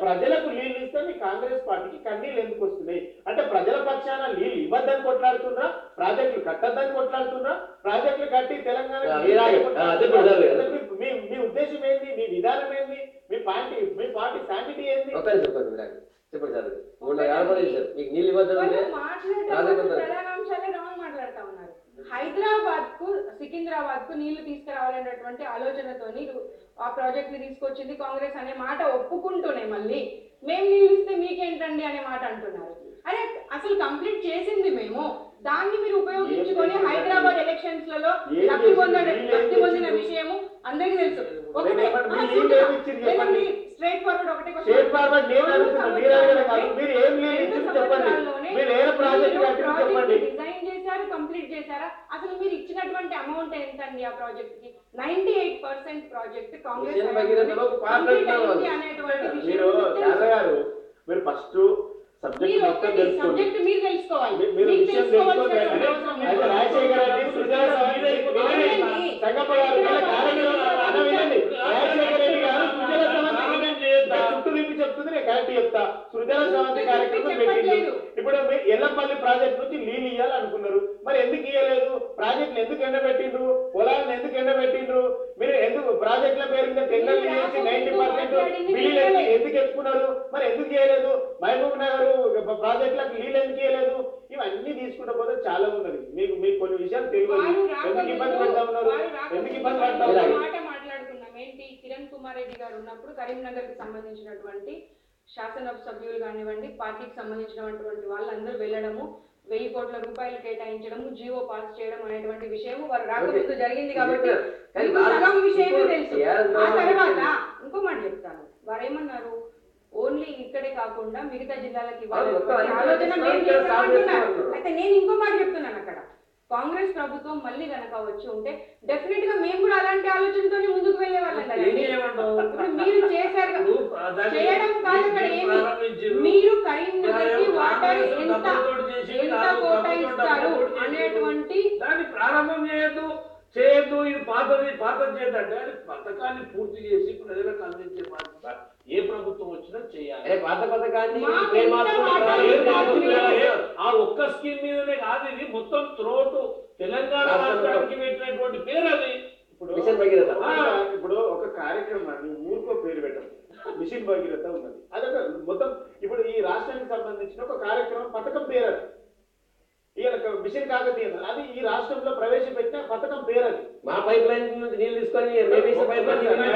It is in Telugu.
ప్రజలకు నీళ్ళు ఇస్తే మీ కాంగ్రెస్ పార్టీకి కన్నీళ్ళు ఎందుకు వస్తున్నాయి అంటే ప్రజల పక్షాన నీళ్ళు ఇవ్వద్దని కొట్లాడుతున్నా ప్రాజెక్టులు కట్టద్దని కొట్లాడుతున్నా ప్రాజెక్టులు కట్టి తెలంగాణ ఆ, మీరాగే. ఆ, అదే ప్రధానం కదా. మీ మీ ఉద్దేశం ఏంది మీ విధానం ఏంది మీ పార్టీ మీ పార్టీ శాంటిటీ ఏంది ఒక్కరి చెప్పండి మీరు నాకు. చెప్పండి సార్ మూడు నాలుగు ఆడపడి చేశారు మీకు నీళ్ళు ఇవ్వద్దు అంటే వాళ్ళు మాట్లాడేటప్పుడు రాజకీయ ప్రధాన అంశాలే రాంగ్ మాట్లాడుతా ఉన్నారు హైదరాబాద్ కు సికింద్రాబాద్ కు నీళ్లు తీసుకురావాలనేటువంటి ఆలోచనతోని రు- ఆ ప్రాజెక్ట్ ని తీసుకొచ్చింది కాంగ్రెస్ అనే మాట ఒప్పుకుంటూనే మళ్ళీ మేము నీళ్ళు ఇస్తే మీకేంటండి అనే మాట అంటున్నారు అరే అసలు కంప్లీట్ చేసింది మేము దాన్ని మీరు ఉపయోగించుకొని చేసింది? హైదరాబాద్ ఎలక్షన్స్ లలో ఏం లబ్ధి పొందిన చేసింది? వీళ్ళు ఏం లబ్ధి పొందిన చేసిండ్రు? విషయము అందరికీ తెలుసు ఒకటే లేదండి, వీళ్ళు ఏం ఇచ్చిండ్రు చెప్పండి. స్ట్రైట్ ఫార్వర్డ్ ఒకటే question. స్టేట్ ఫార్వర్డ్ నేను రెండు అడుగుతున్నా మీరు అడగడం కాదు సంవత్సరాల్లోనే- మీరు ఏం లేదు రెండు ఇచ్చింది చెప్పండి సంవత్సరాల్లోనే మీరు ఏ ప్రాజెక్ట్ మీరు కట్టింది ప్రాజెక్ట్ చెప్పండి డిజైన్ చేశారు కంప్లీట్ చేశారా అసలు మీరు ఇచ్చినటువంటి అమౌంట్ ఎంత అండి ఆ ప్రాజెక్ట్ కి ninety eight percent project Congress mission భగీరథలో ఒక పార్ట్ కంప్లీట్ అంటున్నారు అయింది వాళ్ళు. అనేటువంటి విషయం మీరు మీకు శారద తెలుసు. గారు మీరు ఫస్ట్ సబ్జెక్ట్ మీరు మొత్తం ఒకటి తెలుసుకోండి సబ్జెక్ట్ మీరు తెలుసుకోవాలి మీ- మీరు మీకు విషయం తెలుసుకోవాల్సినటువంటి తెలుసుకోండి అవసరం అయితే లేదు. రాజశేఖర రెడ్డి సృజన సమితి వినండి. సంగప్ప గారు వీళ్ళ కార్యక్రమం అన్న వినండి రాజశేఖర రెడ్డి గారు సృజన సమితి నా చుట్టూ తిప్పి చెప్తుంది నేను కరెక్ట్ చెప్తా సృజన సమితి కార్యక్రమం పెట్టింది చెప్పట్లేదు. ఇప్పుడు మీ ఎల్లపల్లి ప్రాజెక్ట్ నుంచి నీళ్ళు ఇవ్వాలనుకున్నారు మరి ఎందుకు ఇవ్వలేదు ప్రాజెక్టులు ఎందుకు ఎండబెట్టిండ్రు పొలాలను ఎందుకు ఎండబెట్టిండ్రు మీరు ఎందుకు ప్రాజెక్టుల పేరు మీద టెండర్ మీరు చేసి నైన్టీ రాకపోతే పర్సెంట్ మాట్లాడింది బిల్లులు మీరే. ఎందుకు- ఎందుకు ఎత్తుకున్నారు మరి ఎందుకు చేయలేదు మహబూబ్ నగర్ ప్రాజెక్టులకు నీళ్ళు ఎందుకు చేయలేదు ఇవన్నీ తీసుకుంటూ పోతే చాలా ఉన్నది మీకు మీకు కొన్ని విషయాలు తెలియదు వారు ఎందుకు ఇబ్బంది రాకముందు- పెడతా ఉన్నారు వారు రాకముందు ఎందుకు ఇబ్బంది మనం పడతా ఒక ఉన్నారు మాట మాట్లాడుకున్నాం ఏంటి కిరణ్ కుమార్ రెడ్డి గారు ఉన్నప్పుడు కరీంనగర్ కి సంబంధించినటువంటి శాసన సభ్యులు కానివ్వండి పార్టీకి సంబంధించినటువంటి వాళ్ళందరూ వెళ్ళడము వెయ్యి కోట్ల రూపాయలు కేటాయించడము జీవో పాస్ చేయడం అనేటువంటి విషయం వారు రాకముందు జరిగింది కాబట్టి కానీ మీకు వాళ్ళు- సగం విషయమే తెలుసు TRS ఆ తర్వాత ఇంకో మాట చెప్తాను వారు ఏమన్నారు ఓన్లీ ఇక్కడే కాకుండా మిగతా జిల్లాలకు ఇవ్వాలి అవును, మొత్తం అన్ని ఆలోచన మేము ప్రదేశాలు చేస్తాం సాగు అంటున్నారు. చేస్తున్నారు. అయితే నేను ఇంకో మాట చెప్తున్నాను అక్కడ కాంగ్రెస్ ప్రభుత్వం మళ్ళీ గనక వచ్చి ఉంటే డెఫినెట్ గా మేము కూడా అలాంటి ఆలోచనతోనే ముందుకు వెళ్ళే వాళ్ళం ఏం కదండి చేయమంటావు? ఇప్పుడు మీరు చేశారు కదా. ఇప్పుడు దాన్ని చేయడం కాదు అక్కడ మీరు ఏమి ప్రారంభించిర్రు. మీరు కరీంనగర్ కి కాంగ్రెస్ వాటర్ ఎంత డబ్బులతోటి చేసి ఎంత కాదు, కోటాయిస్తారు డబ్బులతోటి చేసి అనేటువంటి దాన్ని ప్రారంభం చేయొద్దు చేయొద్దు ఇది పాతది పాతది చేద్దంటే అది పథకాన్ని పూర్తి చేసి ప్రజలకు అందించే బాధ్యత ఏ ప్రభుత్వం వచ్చినా చేయాలి అరే పాత పథకాన్ని మా పేరు ఎంత మార్చుకుంటున్నారు. వాటాలు ఏ ఏం ప్రభుత్వం మార్చుకుంటున్నారు? ఏ- ఆ ఒక్క స్కీమ్ మీదనే కాదు ఇది మొత్తం త్రోటు తెలంగాణ రాష్ట్రం రాష్ట్రానికి పెట్టినటువంటి పేరు అది ఇప్పుడు మిషన్ భగీరథ. ఆ, ఇప్పుడు ఒక కార్యక్రమాన్ని ఊరికో పేరు పెట్టడం మిషన్ భగీరథ ఉన్నది అదొక మొత్తం ఇప్పుడు ఈ రాష్ట్రానికి సంబంధించిన ఒక కార్యక్రమం పథకం పేరు అది ఇవాళ మిషన్ కాకతీయ అన్నది. అది ఈ రాష్ట్రంలో ప్రవేశపెట్టిన పథకం పేరు అది మా పైప్ లైన్ నుంచి నీళ్ళు తీసుకొని మేము వేసే పైప్ లైన్ నీళ్ళు